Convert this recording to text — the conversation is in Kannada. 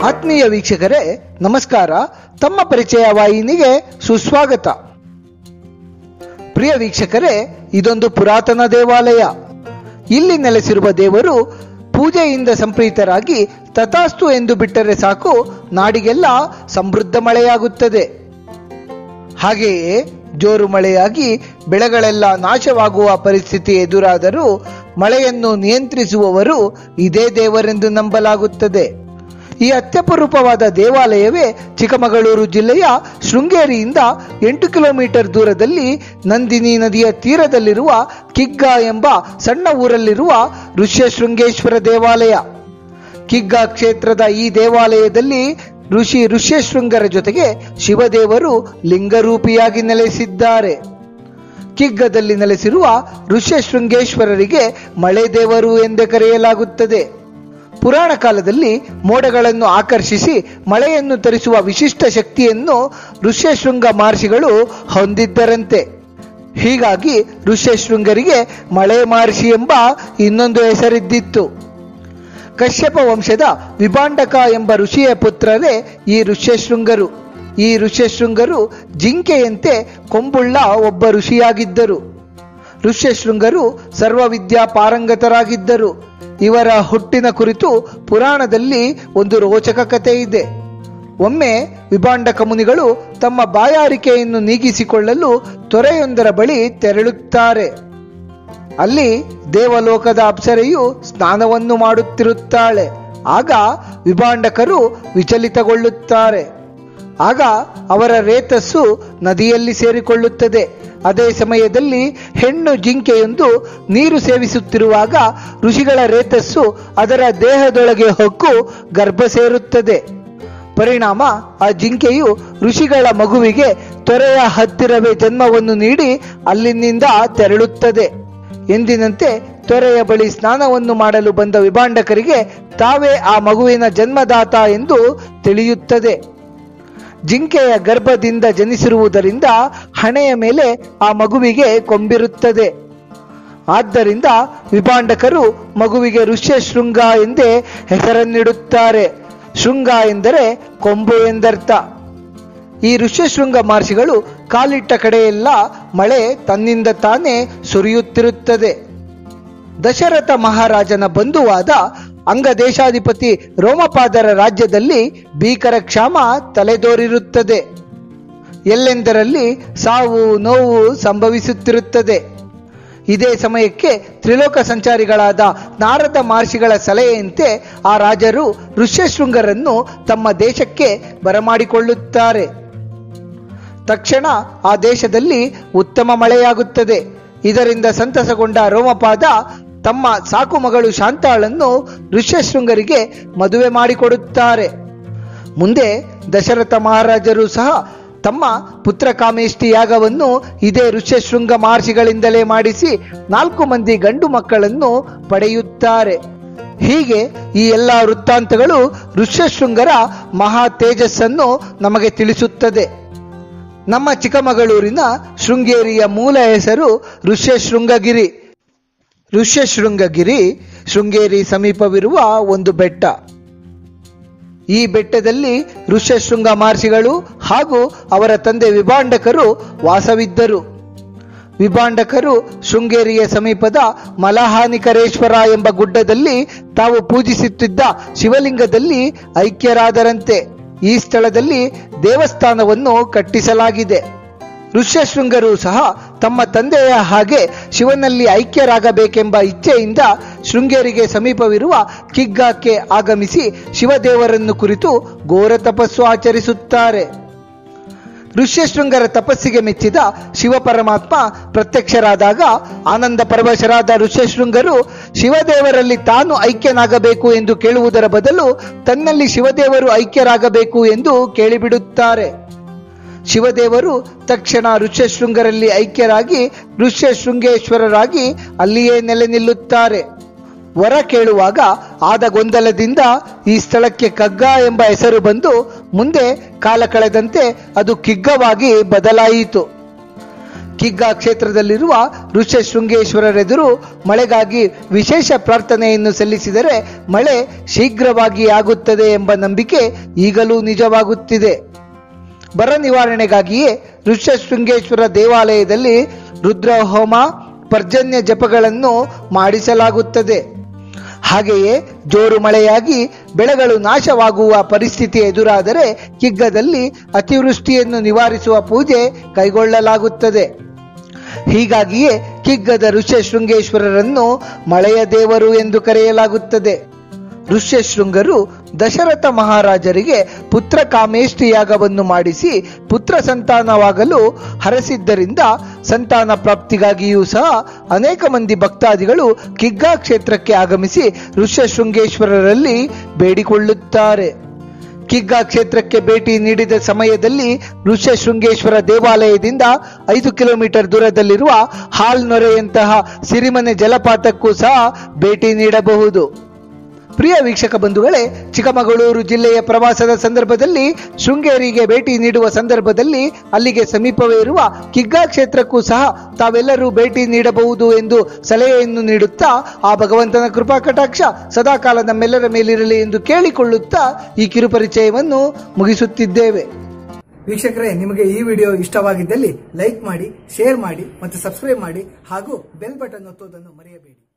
ಆತ್ಮೀಯ ವೀಕ್ಷಕರೇ ನಮಸ್ಕಾರ ತಮ್ಮ ಪರಿಚಯ ವಾಹಿನಿಗೆ ಸುಸ್ವಾಗತ ಪ್ರಿಯ ವೀಕ್ಷಕರೇ ಇದೊಂದು ಪುರಾತನ ದೇವಾಲಯ ಇಲ್ಲಿ ನೆಲೆಸಿರುವ ದೇವರು ಪೂಜೆಯಿಂದ ಸಂಪ್ರೀತರಾಗಿ ತಥಾಸ್ತು ಎಂದು ಬಿಟ್ಟರೆ ಸಾಕು ನಾಡಿಗೆಲ್ಲ ಸಮೃದ್ಧ ಮಳೆಯಾಗುತ್ತದೆ ಹಾಗೆಯೇ ಜೋರು ಮಳೆಯಾಗಿ ಬೆಳೆಗಳೆಲ್ಲ ನಾಶವಾಗುವ ಪರಿಸ್ಥಿತಿ ಎದುರಾದರೂ ಮಳೆಯನ್ನು ನಿಯಂತ್ರಿಸುವವರು ಇದೇ ದೇವರೆಂದು ನಂಬಲಾಗುತ್ತದೆ ಈ ಅತ್ಯಪರೂಪವಾದ ದೇವಾಲಯವೇ ಚಿಕ್ಕಮಗಳೂರು ಜಿಲ್ಲೆಯ ಶೃಂಗೇರಿಯಿಂದ ಎಂಟು ಕಿಲೋಮೀಟರ್ ದೂರದಲ್ಲಿ ನಂದಿನಿ ನದಿಯ ತೀರದಲ್ಲಿರುವ ಕಿಗ್ಗ ಎಂಬ ಸಣ್ಣ ಊರಲ್ಲಿರುವ ಋಷ್ಯಶೃಂಗೇಶ್ವರ ದೇವಾಲಯ ಕಿಗ್ಗ ಕ್ಷೇತ್ರದ ಈ ದೇವಾಲಯದಲ್ಲಿ ಋಷಿ ಋಷ್ಯಶೃಂಗರ ಜೊತೆಗೆ ಶಿವದೇವರು ಲಿಂಗರೂಪಿಯಾಗಿ ನೆಲೆಸಿದ್ದಾರೆ ಕಿಗ್ಗದಲ್ಲಿ ನೆಲೆಸಿರುವ ಋಷ್ಯಶೃಂಗೇಶ್ವರರಿಗೆ ಮಳೆ ದೇವರು ಎಂದೇ ಕರೆಯಲಾಗುತ್ತದೆ ಪುರಾಣ ಕಾಲದಲ್ಲಿ ಮೋಡಗಳನ್ನು ಆಕರ್ಷಿಸಿ ಮಳೆಯನ್ನು ತರಿಸುವ ವಿಶಿಷ್ಟ ಶಕ್ತಿಯನ್ನು ಋಷ್ಯಶೃಂಗ ಮಹರ್ಷಿಗಳು ಹೊಂದಿದ್ದರಂತೆ ಹೀಗಾಗಿ ಋಷ್ಯಶೃಂಗರಿಗೆ ಮಳೆ ಮಹರ್ಷಿ ಎಂಬ ಇನ್ನೊಂದು ಹೆಸರಿದ್ದಿತ್ತು ಕಶ್ಯಪ ವಂಶದ ವಿಭಾಂಡಕ ಎಂಬ ಋಷಿಯ ಪುತ್ರರೇ ಈ ಋಷ್ಯಶೃಂಗರು ಈ ಋಷ್ಯಶೃಂಗರು ಜಿಂಕೆಯಂತೆ ಕೊಂಬುಳ್ಳ ಒಬ್ಬ ಋಷಿಯಾಗಿದ್ದರು ಋಷ್ಯಶೃಂಗರು ಸರ್ವವಿದ್ಯಾ ಪಾರಂಗತರಾಗಿದ್ದರು ಇವರ ಹುಟ್ಟಿನ ಕುರಿತು ಪುರಾಣದಲ್ಲಿ ಒಂದು ರೋಚಕ ಕಥೆ ಇದೆ ಒಮ್ಮೆ ವಿಭಾಂಡಕ ಮುನಿಗಳು ತಮ್ಮ ಬಾಯಾರಿಕೆಯನ್ನು ನೀಗಿಸಿಕೊಳ್ಳಲು ತೊರೆಯೊಂದರ ಬಳಿ ತೆರಳುತ್ತಾರೆ ಅಲ್ಲಿ ದೇವಲೋಕದ ಅಪ್ಸರೆಯು ಸ್ನಾನವನ್ನು ಮಾಡುತ್ತಿರುತ್ತಾಳೆ ಆಗ ವಿಭಾಂಡಕರು ವಿಚಲಿತಗೊಳ್ಳುತ್ತಾರೆ ಆಗ ಅವರ ರೇತಸ್ಸು ನದಿಯಲ್ಲಿ ಸೇರಿಕೊಳ್ಳುತ್ತದೆ ಅದೇ ಸಮಯದಲ್ಲಿ ಹೆಣ್ಣು ಜಿಂಕೆಯೊಂದು ನೀರು ಸೇವಿಸುತ್ತಿರುವಾಗ ಋಷಿಗಳ ರೇತಸ್ಸು ಅದರ ದೇಹದೊಳಗೆ ಹೊಕ್ಕು ಗರ್ಭ ಸೇರುತ್ತದೆ ಪರಿಣಾಮ ಆ ಜಿಂಕೆಯು ಋಷಿಗಳ ಮಗುವಿಗೆ ತೊರೆಯ ಹತ್ತಿರವೇ ಜನ್ಮವನ್ನು ನೀಡಿ ಅಲ್ಲಿನಿಂದ ತೆರಳುತ್ತದೆ ಎಂದಿನಂತೆ ತೊರೆಯ ಬಳಿ ಸ್ನಾನವನ್ನು ಮಾಡಲು ಬಂದ ವಿಭಾಂಡಕರಿಗೆ ತಾವೇ ಆ ಮಗುವಿನ ಜನ್ಮದಾತ ಎಂದು ತಿಳಿಯುತ್ತದೆ ಜಿಂಕೆಯ ಗರ್ಭದಿಂದ ಜನಿಸಿರುವುದರಿಂದ ಹಣೆಯ ಮೇಲೆ ಆ ಮಗುವಿಗೆ ಕೊಂಬಿರುತ್ತದೆ ಆದ್ದರಿಂದ ವಿಭಾಂಡಕರು ಮಗುವಿಗೆ ಋಷ್ಯಶೃಂಗ ಎಂದೇ ಹೆಸರನ್ನಿಡುತ್ತಾರೆ ಶೃಂಗ ಎಂದರೆ ಕೊಂಬು ಎಂದರ್ಥ ಈ ಋಷ್ಯಶೃಂಗ ಮಹರ್ಷಿಗಳು ಕಾಲಿಟ್ಟ ಕಡೆಯೆಲ್ಲ ಮಳೆ ತನ್ನಿಂದ ತಾನೇ ಸುರಿಯುತ್ತಿರುತ್ತದೆ ದಶರಥ ಮಹಾರಾಜನ ಬಂಧುವಾದ ಅಂಗದೇಶಾಧಿಪತಿ ರೋಮಪಾದರ ರಾಜ್ಯದಲ್ಲಿ ಭೀಕರ ಕ್ಷಾಮ ತಲೆದೋರಿರುತ್ತದೆ ಎಲ್ಲೆಂದರಲ್ಲಿ ಸಾವು ನೋವು ಸಂಭವಿಸುತ್ತಿರುತ್ತದೆ ಇದೇ ಸಮಯಕ್ಕೆ ತ್ರಿಲೋಕ ಸಂಚಾರಿಗಳಾದ ನಾರದ ಮಹರ್ಷಿಗಳ ಸಲಹೆಯಂತೆ ಆ ರಾಜರು ಋಷ್ಯಶೃಂಗರನ್ನು ತಮ್ಮ ದೇಶಕ್ಕೆ ಬರಮಾಡಿಕೊಳ್ಳುತ್ತಾರೆ ತಕ್ಷಣ ಆ ದೇಶದಲ್ಲಿ ಉತ್ತಮ ಮಳೆಯಾಗುತ್ತದೆ ಇದರಿಂದ ಸಂತಸಗೊಂಡ ರೋಮಪಾದ ತಮ್ಮ ಸಾಕು ಮಗಳು ಶಾಂತಾಳನ್ನು ಋಷ್ಯಶೃಂಗರಿಗೆ ಮದುವೆ ಮಾಡಿಕೊಡುತ್ತಾರೆ ಮುಂದೆ ದಶರಥ ಮಹಾರಾಜರು ಸಹ ತಮ್ಮ ಪುತ್ರ ಕಾಮೇಷ್ಟಿ ಯಾಗವನ್ನು ಇದೇ ಋಷ್ಯಶೃಂಗ ಮಹರ್ಷಿಗಳಿಂದಲೇ ಮಾಡಿಸಿ ನಾಲ್ಕು ಮಂದಿ ಗಂಡು ಮಕ್ಕಳನ್ನು ಪಡೆಯುತ್ತಾರೆ ಹೀಗೆ ಈ ಎಲ್ಲ ವೃತ್ತಾಂತಗಳು ಋಷ್ಯಶೃಂಗರ ಮಹಾ ತೇಜಸ್ಸನ್ನು ನಮಗೆ ತಿಳಿಸುತ್ತದೆ ನಮ್ಮ ಚಿಕ್ಕಮಗಳೂರಿನ ಶೃಂಗೇರಿಯ ಮೂಲ ಹೆಸರು ಋಷ್ಯಶೃಂಗಗಿರಿ ಋಷ್ಯಶೃಂಗಗಿರಿ ಶೃಂಗೇರಿ ಸಮೀಪವಿರುವ ಒಂದು ಬೆಟ್ಟ ಈ ಬೆಟ್ಟದಲ್ಲಿ ಋಷ್ಯಶೃಂಗ ಮಹರ್ಷಿಗಳು ಹಾಗೂ ಅವರ ತಂದೆ ವಿಭಾಂಡಕರು ವಾಸವಿದ್ದರು ವಿಭಾಂಡಕರು ಶೃಂಗೇರಿಯ ಸಮೀಪದ ಮಲಹಾನಿಕರೇಶ್ವರ ಎಂಬ ಗುಡ್ಡದಲ್ಲಿ ತಾವು ಪೂಜಿಸುತ್ತಿದ್ದ ಶಿವಲಿಂಗದಲ್ಲಿ ಐಕ್ಯರಾದರಂತೆ ಈ ಸ್ಥಳದಲ್ಲಿ ದೇವಸ್ಥಾನವನ್ನು ಕಟ್ಟಿಸಲಾಗಿದೆ ಋಷ್ಯಶೃಂಗರು ಸಹ ತಮ್ಮ ತಂದೆಯ ಹಾಗೆ ಶಿವನಲ್ಲಿ ಐಕ್ಯರಾಗಬೇಕೆಂಬ ಇಚ್ಛೆಯಿಂದ ಶೃಂಗೇರಿಗೆ ಸಮೀಪವಿರುವ ಕಿಗ್ಗಾಕ್ಕೆ ಆಗಮಿಸಿ ಶಿವದೇವರನ್ನು ಕುರಿತು ಘೋರ ತಪಸ್ಸು ಆಚರಿಸುತ್ತಾರೆ ಋಷ್ಯಶೃಂಗರ ತಪಸ್ಸಿಗೆ ಮೆಚ್ಚಿದ ಶಿವಪರಮಾತ್ಮ ಪ್ರತ್ಯಕ್ಷರಾದಾಗ ಆನಂದ ಪರವಶರಾದ ಋಷ್ಯಶೃಂಗರು ಶಿವದೇವರಲ್ಲಿ ತಾನು ಐಕ್ಯನಾಗಬೇಕು ಎಂದು ಕೇಳುವುದರ ಬದಲು ತನ್ನಲ್ಲಿ ಶಿವದೇವರು ಐಕ್ಯರಾಗಬೇಕು ಎಂದು ಕೇಳಿಬಿಡುತ್ತಾರೆ ಶಿವದೇವರು ತಕ್ಷಣ ಋಷ್ಯಶೃಂಗರಲ್ಲಿ ಐಕ್ಯರಾಗಿ ಋಷ್ಯಶೃಂಗೇಶ್ವರರಾಗಿ ಅಲ್ಲಿಯೇ ನೆಲೆ ನಿಲ್ಲುತ್ತಾರೆ ವರ ಕೇಳುವಾಗ ಆದ ಗೊಂದಲದಿಂದ ಈ ಸ್ಥಳಕ್ಕೆ ಕಗ್ಗ ಎಂಬ ಹೆಸರು ಬಂದು ಮುಂದೆ ಕಾಲ ಕಳೆದಂತೆ ಅದು ಕಿಗ್ಗವಾಗಿ ಬದಲಾಯಿತು ಕಿಗ್ಗಾ ಕ್ಷೇತ್ರದಲ್ಲಿರುವ ಋಷ್ಯಶೃಂಗೇಶ್ವರರೆದುರು ಮಳೆಗಾಗಿ ವಿಶೇಷ ಪ್ರಾರ್ಥನೆಯನ್ನು ಸಲ್ಲಿಸಿದರೆ ಮಳೆ ಶೀಘ್ರವಾಗಿ ಆಗುತ್ತದೆ ಎಂಬ ನಂಬಿಕೆ ಈಗಲೂ ನಿಜವಾಗುತ್ತಿದೆ ಬರ ನಿವಾರಣೆಗಾಗಿಯೇ ಋಷ್ಯಶೃಂಗೇಶ್ವರ ದೇವಾಲಯದಲ್ಲಿ ರುದ್ರಹೋಮ ಪರ್ಜನ್ಯ ಜಪಗಳನ್ನು ಮಾಡಿಸಲಾಗುತ್ತದೆ ಹಾಗೆಯೇ ಜೋರು ಮಳೆಯಾಗಿ ಬೆಳೆಗಳು ನಾಶವಾಗುವ ಪರಿಸ್ಥಿತಿ ಎದುರಾದರೆ ಕಿಗ್ಗದಲ್ಲಿ ಅತಿವೃಷ್ಟಿಯನ್ನು ನಿವಾರಿಸುವ ಪೂಜೆ ಕೈಗೊಳ್ಳಲಾಗುತ್ತದೆ ಹೀಗಾಗಿಯೇ ಕಿಗ್ಗದ ಋಷ್ಯಶೃಂಗೇಶ್ವರರನ್ನು ಮಳೆಯ ದೇವರು ಎಂದು ಕರೆಯಲಾಗುತ್ತದೆ ಋಷ್ಯಶೃಂಗರು ದಶರಥ ಮಹಾರಾಜರಿಗೆ ಪುತ್ರ ಕಾಮೇಷ್ಟಿ ಯಾಗವನ್ನು ಮಾಡಿಸಿ ಪುತ್ರ ಸಂತಾನವಾಗಲು ಹರಸಿದ್ದರಿಂದ ಸಂತಾನ ಪ್ರಾಪ್ತಿಗಾಗಿಯೂ ಸಹ ಅನೇಕ ಮಂದಿ ಭಕ್ತಾದಿಗಳು ಕಿಗ್ಗಾ ಕ್ಷೇತ್ರಕ್ಕೆ ಆಗಮಿಸಿ ಋಷ್ಯಶೃಂಗೇಶ್ವರರಲ್ಲಿ ಬೇಡಿಕೊಳ್ಳುತ್ತಾರೆ ಕಿಗ್ಗಾ ಕ್ಷೇತ್ರಕ್ಕೆ ಭೇಟಿ ನೀಡಿದ ಸಮಯದಲ್ಲಿ ಋಷ್ಯಶೃಂಗೇಶ್ವರ ದೇವಾಲಯದಿಂದ ಐದು ಕಿಲೋಮೀಟರ್ ದೂರದಲ್ಲಿರುವ ಹಾಲ್ನೊರೆಯಂತಹ ಸಿರಿಮನೆ ಜಲಪಾತಕ್ಕೂ ಸಹ ಭೇಟಿ ನೀಡಬಹುದು ಪ್ರಿಯ ವೀಕ್ಷಕ ಬಂಧುಗಳೇ ಚಿಕ್ಕಮಗಳೂರು ಜಿಲ್ಲೆಯ ಪ್ರವಾಸದ ಸಂದರ್ಭದಲ್ಲಿ ಶೃಂಗೇರಿಗೆ ಭೇಟಿ ನೀಡುವ ಸಂದರ್ಭದಲ್ಲಿ ಅಲ್ಲಿಗೆ ಸಮೀಪವೇ ಇರುವ ಕಿಗ್ಗಾ ಕ್ಷೇತ್ರಕ್ಕೂ ಸಹ ತಾವೆಲ್ಲರೂ ಭೇಟಿ ನೀಡಬಹುದು ಎಂದು ಸಲಹೆಯನ್ನು ನೀಡುತ್ತಾ ಆ ಭಗವಂತನ ಕೃಪಾ ಕಟಾಕ್ಷ ಸದಾಕಾಲ ನಮ್ಮೆಲ್ಲರ ಮೇಲಿರಲಿ ಎಂದು ಕೇಳಿಕೊಳ್ಳುತ್ತಾ ಈ ಕಿರುಪರಿಚಯವನ್ನು ಮುಗಿಸುತ್ತಿದ್ದೇವೆ ವೀಕ್ಷಕರೇ ನಿಮಗೆ ಈ ವಿಡಿಯೋ ಇಷ್ಟವಾಗಿದ್ದಲ್ಲಿ ಲೈಕ್ ಮಾಡಿ ಶೇರ್ ಮಾಡಿ ಮತ್ತು ಸಬ್ಸ್ಕ್ರೈಬ್ ಮಾಡಿ ಹಾಗೂ ಬೆಲ್ ಬಟನ್ ಒತ್ತುವುದನ್ನು ಮರೆಯಬೇಡಿ